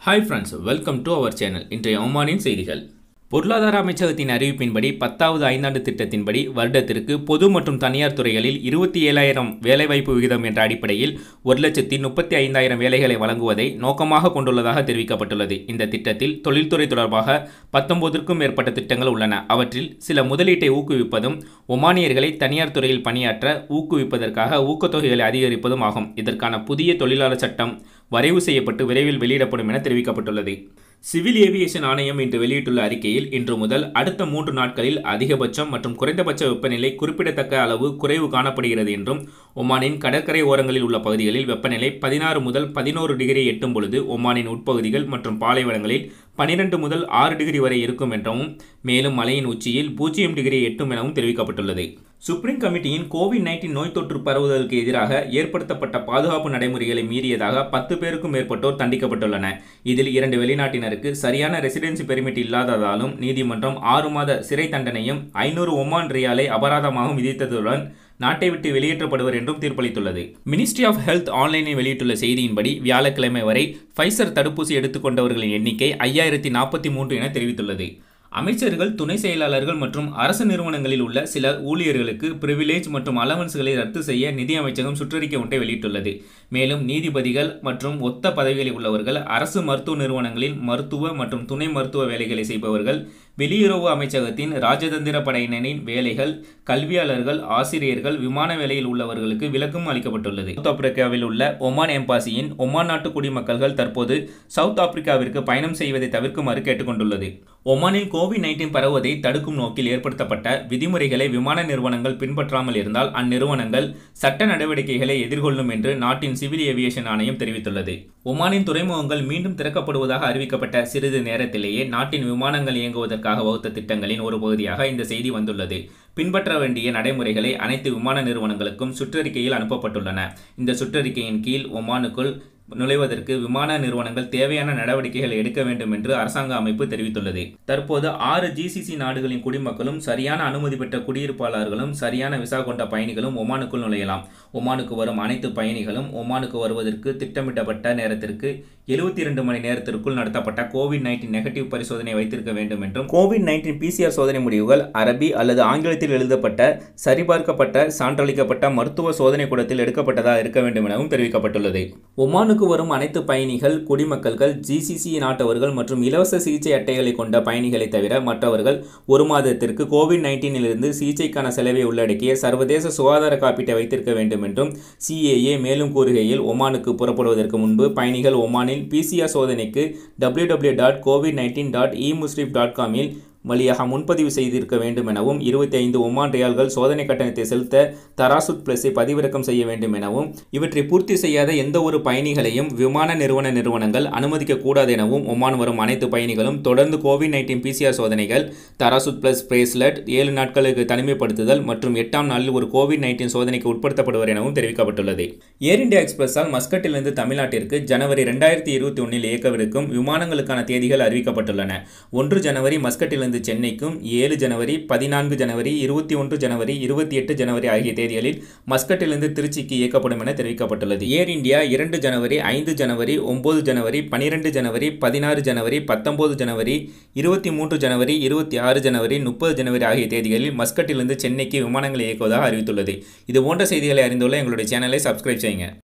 hi friends welcome to our channel இன்றைய ஒமானின் செய்திகள் பொருளாதார அமைச்சகத்தின் அறிவிப்பின்படி பத்தாவது ஐந்தாண்டு திட்டத்தின்படி வருடத்திற்கு பொது மற்றும் தனியார் துறைகளில் இருபத்தி ஏழாயிரம் வேலைவாய்ப்பு விகிதம் என்ற அடிப்படையில் ஒரு லட்சத்தி முப்பத்தி ஐந்தாயிரம் வேலைகளை வழங்குவதை நோக்கமாக கொண்டுள்ளதாக தெரிவிக்கப்பட்டுள்ளது இந்த திட்டத்தில் தொழில்துறை தொடர்பாக பத்தொன்பதற்கும் மேற்பட்ட திட்டங்கள் உள்ளன அவற்றில் சில முதலீட்டை ஊக்குவிப்பதும் ஒமானியர்களை தனியார் துறையில் பணியாற்ற ஊக்குவிப்பதற்காக ஊக்கத்தொகைகளை அதிகரிப்பதும் ஆகும் இதற்கான புதிய தொழிலாளர் சட்டம் வரைவு செய்யப்பட்டு விரைவில் வெளியிடப்படும் என தெரிவிக்கப்பட்டுள்ளது சிவில் ஏவியேஷன் ஆணையம் இன்று வெளியிட்டுள்ள அறிக்கையில் இன்று முதல் அடுத்த மூன்று நாட்களில் அதிகபட்சம் மற்றும் குறைந்தபட்ச வெப்பநிலை குறிப்பிடத்தக்க அளவு குறைவு காணப்படுகிறது என்றும் ஒமானின் கடற்கரை ஓரங்களில் உள்ள பகுதிகளில் வெப்பநிலை பதினாறு முதல் பதினோரு டிகிரி எட்டும் பொழுது ஒமானின் உட்பகுதிகள் மற்றும் பாலைவனங்களில் பனிரெண்டு முதல் ஆறு டிகிரி வரை இருக்கும் என்றும் மேலும் மலையின் உச்சியில் பூஜ்ஜியம் டிகிரி எட்டும் எனவும் தெரிவிக்கப்பட்டுள்ளது சுப்ரீம் கமிட்டியின் கோவிட் நைன்டீன் நோய் தொற்று பரவுதலுக்கு எதிராக ஏற்படுத்தப்பட்ட பாதுகாப்பு நடைமுறைகளை மீறியதாக பத்து பேருக்கும் மேற்பட்டோர் தண்டிக்கப்பட்டுள்ளன இதில் இரண்டு வெளிநாட்டினருக்கு சரியான ரெசிடென்சி பெர்மிட் இல்லாததாலும் நீதிமன்றம் ஆறு மாத சிறை தண்டனையும் ஐநூறு ஒமான் ரியாலை அபராதமாகவும் விதித்ததுடன் நாட்டை விட்டு வெளியேற்றப்படுவர் என்றும் தீர்ப்பளித்துள்ளது மினிஸ்ட்ரி ஆஃப் ஹெல்த் ஆன்லைனில் வெளியிட்டுள்ள செய்தியின்படி வியாழக்கிழமை வரை ஃபைசர் தடுப்பூசி எடுத்துக்கொண்டவர்களின் எண்ணிக்கை ஐயாயிரத்தி நாற்பத்தி மூன்று என தெரிவித்துள்ளது அமைச்சர்கள் துணை செயலாளர்கள் மற்றும் அரசு நிறுவனங்களில் உள்ள சில ஊழியர்களுக்கு பிரிவிலேஜ் மற்றும் அலவன்ஸ்களை ரத்து செய்ய நிதி அமைச்சகம் சுற்றறிக்கை ஒன்றை வெளியிட்டுள்ளது மேலும் நீதிபதிகள் மற்றும் ஒத்த பதவிகளில் உள்ளவர்கள் அரசு மருத்துவ நிறுவனங்களில் மருத்துவ மற்றும் துணை மருத்துவ வேலைகளை செய்பவர்கள் வெளியுறவு அமைச்சகத்தின் ராஜதந்திர படையினரின் வேலைகள் கல்வியாளர்கள் ஆசிரியர்கள் விமான வேலையில் உள்ளவர்களுக்கு விலக்கும் அளிக்கப்பட்டுள்ளது சவுத் ஆப்பிரிக்காவில் உள்ள ஒமான் எம்பாசியின் ஒமான் நாட்டு குடிமக்கள்கள் தற்போது சவுத் ஆப்பிரிக்காவிற்கு பயணம் செய்வதை தவிர்க்குமாறு கேட்டுக்கொண்டுள்ளது ஒமானில் கோவிட் நைன்டீன் பரவுவதை தடுக்கும் நோக்கில் ஏற்படுத்தப்பட்ட விதிமுறைகளை விமான நிறுவனங்கள் பின்பற்றாமல் இருந்தால் அந்நிறுவனங்கள் சட்ட நடவடிக்கைகளை எதிர்கொள்ளும் என்று நாட்டின் சிவில் ஏவியேஷன் ஆணையம் தெரிவித்துள்ளது ஒமானின் துறைமுகங்கள் மீண்டும் திறக்கப்படுவதாக அறிவிக்கப்பட்ட சிறிது நேரத்திலேயே நாட்டின் விமானங்கள் இயங்குவதற்காக வகுத்த திட்டங்களின் ஒரு பகுதியாக இந்த செய்தி வந்துள்ளது பின்பற்ற வேண்டிய நடைமுறைகளை அனைத்து விமான நிறுவனங்களுக்கும் சுற்றறிக்கையில் அனுப்பப்பட்டுள்ளன இந்த சுற்றறிக்கையின் கீழ் ஒமானுக்குள் நுழைவதற்கு விமான நிறுவனங்கள் தேவையான நடவடிக்கைகள் எடுக்க வேண்டும் என்று அரசாங்க அமைப்பு தெரிவித்துள்ளது தற்போது ஆறு ஜிசிசி நாடுகளின் குடிமக்களும் சரியான அனுமதி பெற்ற குடியிருப்பாளர்களும் சரியான விசா கொண்ட பயணிகளும் ஒமானுக்குள் நுழையலாம் ஒமானுக்கு வரும் அனைத்து பயணிகளும் ஒமானுக்கு வருவதற்கு திட்டமிட்டப்பட்ட நேரத்திற்கு எழுபத்தி இரண்டு மணி நேரத்திற்குள் நடத்தப்பட்ட கோவிட் நைன்டீன் நெகட்டிவ் பரிசோதனை வைத்திருக்க வேண்டும் என்றும் கோவிட் நைன்டீன் பிசிஆர் சோதனை முடிவுகள் அரபி அல்லது ஆங்கிலத்தில் எழுதப்பட்ட சரிபார்க்கப்பட்ட சான்றளிக்கப்பட்ட மருத்துவ சோதனை கூடத்தில் எடுக்கப்பட்டதாக இருக்க வேண்டும் எனவும் தெரிவிக்கப்பட்டுள்ளது ஒமானு ஒமானுக்கு வரும் அனைத்து பயணிகள் குடிமக்கள்கள் ஜிசிசி நாட்டவர்கள் மற்றும் இலவச சிகிச்சை அட்டைகளை கொண்ட பயணிகளை தவிர மற்றவர்கள் ஒரு மாதத்திற்கு கோவிட் நைன்டீனிலிருந்து சிகிச்சைக்கான செலவை உள்ளடக்கிய சர்வதேச சுகாதார காப்பீட்டை வைத்திருக்க வேண்டும் என்றும் சிஏஏ மேலும் கூறுகையில் ஒமானுக்கு புறப்படுவதற்கு முன்பு பயணிகள் ஒமானில் பிசிஆர் சோதனைக்கு W W dot covid nineteen dot e Musrif dot காமில் வழியாக முன்பதிவு செய்திருக்க வேண்டும் எனவும் இருபத்தி ஐந்து ஒமான் ரியால்கள் சோதனை கட்டணத்தை செலுத்த தராசுத் பிளஸை பதிவிறக்கம் செய்ய வேண்டும் எனவும் இவற்றை பூர்த்தி செய்யாத எந்த ஒரு பயணிகளையும் விமான நிறுவன நிறுவனங்கள் அனுமதிக்க கூடாது எனவும் ஒமான் வரும் அனைத்து பயணிகளும் தொடர்ந்து கோவிட் நைன்டீன் பிசிஆர் சோதனைகள் தராசுத் பிளஸ் பிரேஸ்லெட் ஏழு நாட்களுக்கு தனிமைப்படுத்துதல் மற்றும் எட்டாம் நாளில் ஒரு கோவிட் நைன்டீன் சோதனைக்கு உட்படுத்தப்படுவர் எனவும் தெரிவிக்கப்பட்டுள்ளது ஏர் இந்தியா எக்ஸ்பிரஸால் மஸ்கட்டிலிருந்து தமிழ்நாட்டிற்கு ஜனவரி ரெண்டாயிரத்தி இருபத்தி ஒன்றில் இயக்கவிருக்கும் விமானங்களுக்கான தேதிகள் அறிவிக்கப்பட்டுள்ளன ஒன்று ஜனவரி மஸ்கட்டிலிருந்து இருந்து சென்னைக்கும் ஏழு ஜனவரி பதினான்கு ஜனவரி இருபத்தி ஒன்று ஜனவரி இருபத்தி எட்டு ஜனவரி ஆகிய தேதிகளில் மஸ்கட்டிலிருந்து திருச்சிக்கு இயக்கப்படும் என தெரிவிக்கப்பட்டுள்ளது ஏர் இந்தியா இரண்டு ஜனவரி ஐந்து ஜனவரி ஒன்பது ஜனவரி பனிரெண்டு ஜனவரி பதினாறு ஜனவரி பத்தொன்பது ஜனவரி இருபத்தி மூன்று ஜனவரி இருபத்தி ஆறு ஜனவரி முப்பது ஜனவரி ஆகிய தேதிகளில் மஸ்கட்டிலிருந்து சென்னைக்கு விமானங்கள் இயக்குவதாக அறிவித்துள்ளது இது போன்ற செய்திகளை அறிந்துள்ள எங்களுடைய சேனலை சப்ஸ்கிரைப் செய்யுங்க